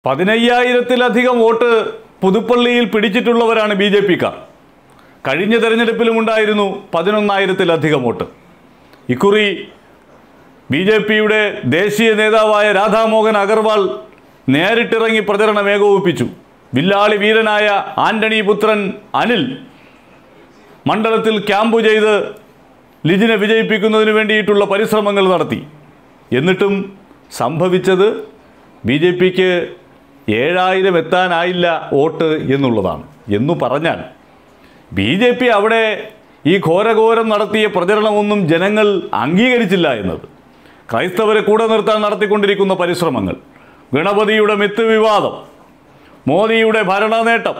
പതിനയ്യായിരത്തിലധികം vote പുതുപ്പള്ളിയിൽ പിടിച്ചിട്ടുള്ളവരാണ് B J പിക്കാർ കഴിഞ്ഞ തെരഞ്ഞെടുപ്പിലും ഉണ്ടായിരുന്നു പതിനൊന്നായിരത്തിലധികം വോട്ട് ഇക്കുറി ബി ജെ പിയുടെ ദേശീയ നേതാവായ രാധാമോഹൻ അഗർവാൾ നേരിട്ടിറങ്ങി പ്രചരണം ഏകോപിപ്പിച്ചു വില്ലാളി വീരനായ ആന്റണി പുത്രൻ അനിൽ മണ്ഡലത്തിൽ ക്യാമ്പ് ചെയ്ത് ലിജിനെ വിജയിപ്പിക്കുന്നതിന് വേണ്ടിയിട്ടുള്ള പരിശ്രമങ്ങൾ നടത്തി എന്നിട്ടും സംഭവിച്ചത് ബി ജെ പിക്ക് ഏഴായിരം എത്താനായില്ല വോട്ട് എന്നുള്ളതാണ് എന്നു പറഞ്ഞാൽ ബി ജെ പി അവിടെ ഈ ഘോരഘോരം നടത്തിയ പ്രചരണമൊന്നും ജനങ്ങൾ അംഗീകരിച്ചില്ല എന്നത് ക്രൈസ്തവരെ കൂടെ നിർത്താൻ നടത്തിക്കൊണ്ടിരിക്കുന്ന പരിശ്രമങ്ങൾ ഗണപതിയുടെ മിത്ത് വിവാദം മോദിയുടെ ഭരണ നേട്ടം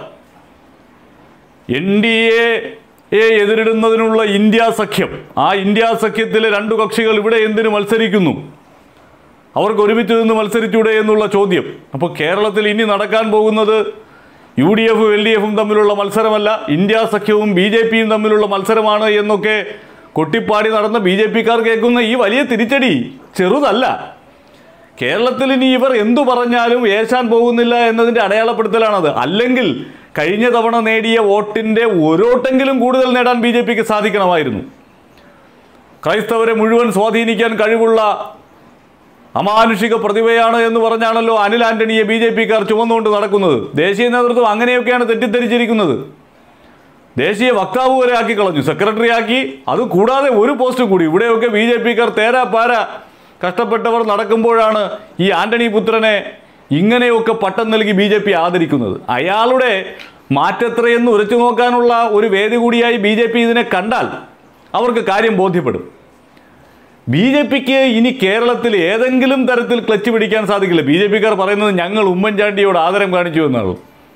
എൻ ഡി എ എതിരിടുന്നതിനുള്ള ഇന്ത്യ സഖ്യം ആ ഇന്ത്യ സഖ്യത്തിലെ രണ്ടു കക്ഷികൾ ഇവിടെ എന്തിനു മത്സരിക്കുന്നു അവർക്ക് ഒരുമിച്ച് നിന്ന് മത്സരിച്ചൂടെ എന്നുള്ള ചോദ്യം അപ്പോൾ കേരളത്തിൽ ഇനി നടക്കാൻ പോകുന്നത് യു ഡി എഫും എൽ ഡി എഫും തമ്മിലുള്ള മത്സരമല്ല ഇന്ത്യ സഖ്യവും ബി ജെ പിയും തമ്മിലുള്ള മത്സരമാണ് എന്നൊക്കെ കൊട്ടിപ്പാടി നടന്ന ബി ജെ പിക്കാർ കേൾക്കുന്ന ഈ വലിയ തിരിച്ചടി ചെറുതല്ല കേരളത്തിൽ ഇനി ഇവർ എന്തു പറഞ്ഞാലും ഏശാൻ പോകുന്നില്ല എന്നതിൻ്റെ അടയാളപ്പെടുത്തലാണത് അല്ലെങ്കിൽ കഴിഞ്ഞ തവണ നേടിയ വോട്ടിൻ്റെ ഒരോട്ടെങ്കിലും കൂടുതൽ നേടാൻ ബി ജെ പിക്ക് സാധിക്കണമായിരുന്നു ക്രൈസ്തവരെ മുഴുവൻ സ്വാധീനിക്കാൻ കഴിവുള്ള അമാനുഷിക പ്രതിഭയാണ് എന്ന് പറഞ്ഞാണല്ലോ അനിൽ ആന്റണിയെ ബി ജെ പിക്കാർ ചുമന്നുകൊണ്ട് നടക്കുന്നത് ദേശീയ നേതൃത്വം അങ്ങനെയൊക്കെയാണ് തെറ്റിദ്ധരിച്ചിരിക്കുന്നത് ദേശീയ വക്താവ് വരെ ആക്കി കളഞ്ഞു സെക്രട്ടറി ആക്കി അത് കൂടാതെ ഒരു പോസ്റ്റ് കൂടി ഇവിടെയൊക്കെ ബി ജെ പിക്കാർ തേരാ പാര കഷ്ടപ്പെട്ടവർ നടക്കുമ്പോഴാണ് ഈ ആന്റണി പുത്രനെ ഇങ്ങനെയൊക്കെ പട്ടം നൽകി ബി ജെ പി ആദരിക്കുന്നത് അയാളുടെ മാറ്റത്രയെന്ന് ഉരച്ചു നോക്കാനുള്ള ഒരു വേദി കൂടിയായി ബി ജെ പി ഇതിനെ കണ്ടാൽ അവർക്ക് കാര്യം ബോധ്യപ്പെടും ബി ജെ പിക്ക് ഇനി കേരളത്തിൽ ഏതെങ്കിലും തരത്തിൽ ക്ലച്ച് പിടിക്കാൻ സാധിക്കില്ല ബി ജെ പിക്കാർ പറയുന്നത് ഞങ്ങൾ ഉമ്മൻചാണ്ടിയോട് ആദരം കാണിച്ചു എന്നാണ്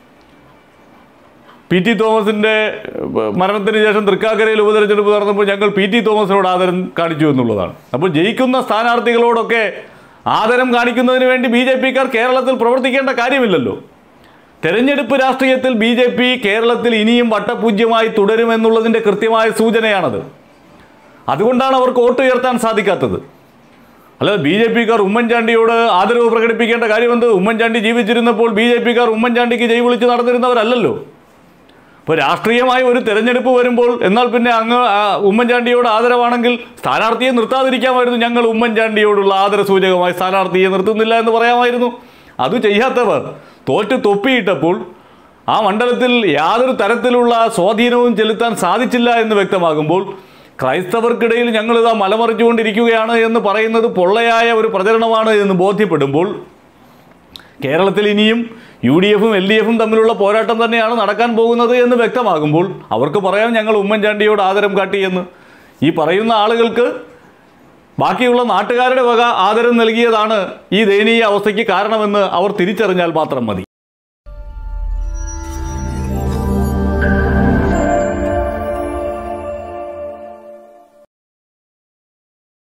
പി ടി തോമസിന്റെ ഏഹ്, മരണത്തിന് ശേഷം തൃക്കാക്കരയിൽ ഉപതെരഞ്ഞെടുപ്പ് നടന്നപ്പോൾ ഞങ്ങൾ പി ടി തോമസിനോട് ആദരം കാണിച്ചു എന്നുള്ളതാണ് അപ്പോൾ ജയിക്കുന്ന സ്ഥാനാർത്ഥികളോടൊക്കെ ആദരം കാണിക്കുന്നതിന് വേണ്ടി ബി ജെ പിക്കാർ കേരളത്തിൽ പ്രവർത്തിക്കേണ്ട കാര്യമില്ലല്ലോ തെരഞ്ഞെടുപ്പ് രാഷ്ട്രീയത്തിൽ ബി ജെ പി കേരളത്തിൽ ഇനിയും വട്ടപൂജ്യമായി തുടരുമെന്നുള്ളതിൻ്റെ കൃത്യമായ സൂചനയാണത് അതുകൊണ്ടാണ് അവർക്ക് വോട്ട് ഉയർത്താൻ സാധിക്കാത്തത് അല്ലാതെ ബി ജെ പിക്കാർ ഉമ്മൻചാണ്ടിയോട് ആദരവ് പ്രകടിപ്പിക്കേണ്ട കാര്യമെന്ത് ഉമ്മൻചാണ്ടി ജീവിച്ചിരുന്നപ്പോൾ ബി ജെ പിക്കാർ ഉമ്മൻചാണ്ടിക്ക് ജയ് വിളിച്ച് നടന്നിരുന്നവരല്ലല്ലോ ഇപ്പോൾ രാഷ്ട്രീയമായി ഒരു തെരഞ്ഞെടുപ്പ് വരുമ്പോൾ എന്നാൽ പിന്നെ അങ്ങ് ആ ഉമ്മൻചാണ്ടിയോട് ആദരവാണെങ്കിൽ സ്ഥാനാർത്ഥിയെ നിർത്താതിരിക്കാമായിരുന്നു ഞങ്ങൾ ഉമ്മൻചാണ്ടിയോടുള്ള ആദര സൂചകമായി സ്ഥാനാർത്ഥിയെ നിർത്തുന്നില്ല എന്ന് പറയാമായിരുന്നു അത് ചെയ്യാത്തവർ തോറ്റ് തൊപ്പിയിട്ടപ്പോൾ ആ മണ്ഡലത്തിൽ യാതൊരു തരത്തിലുള്ള സ്വാധീനവും ചെലുത്താൻ സാധിച്ചില്ല എന്ന് വ്യക്തമാകുമ്പോൾ ക്രൈസ്തവർക്കിടയിൽ ഞങ്ങളിതാ മലമറിച്ചുകൊണ്ടിരിക്കുകയാണ് എന്ന് പറയുന്നത് പൊള്ളയായ ഒരു പ്രചരണമാണ് എന്ന് ബോധ്യപ്പെടുമ്പോൾ കേരളത്തിൽ ഇനിയും യു ഡി എഫും എൽ ഡി എഫും തമ്മിലുള്ള പോരാട്ടം തന്നെയാണ് നടക്കാൻ പോകുന്നത് എന്ന് വ്യക്തമാകുമ്പോൾ അവർക്ക് പറയാം ഞങ്ങൾ ഉമ്മൻചാണ്ടിയോട് ആദരം കാട്ടിയെന്ന് ഈ പറയുന്ന ആളുകൾക്ക് ബാക്കിയുള്ള നാട്ടുകാരുടെ വക ആദരം നൽകിയതാണ് ഈ ദയനീയ അവസ്ഥയ്ക്ക് കാരണമെന്ന് അവർ തിരിച്ചറിഞ്ഞാൽ മാത്രം മതി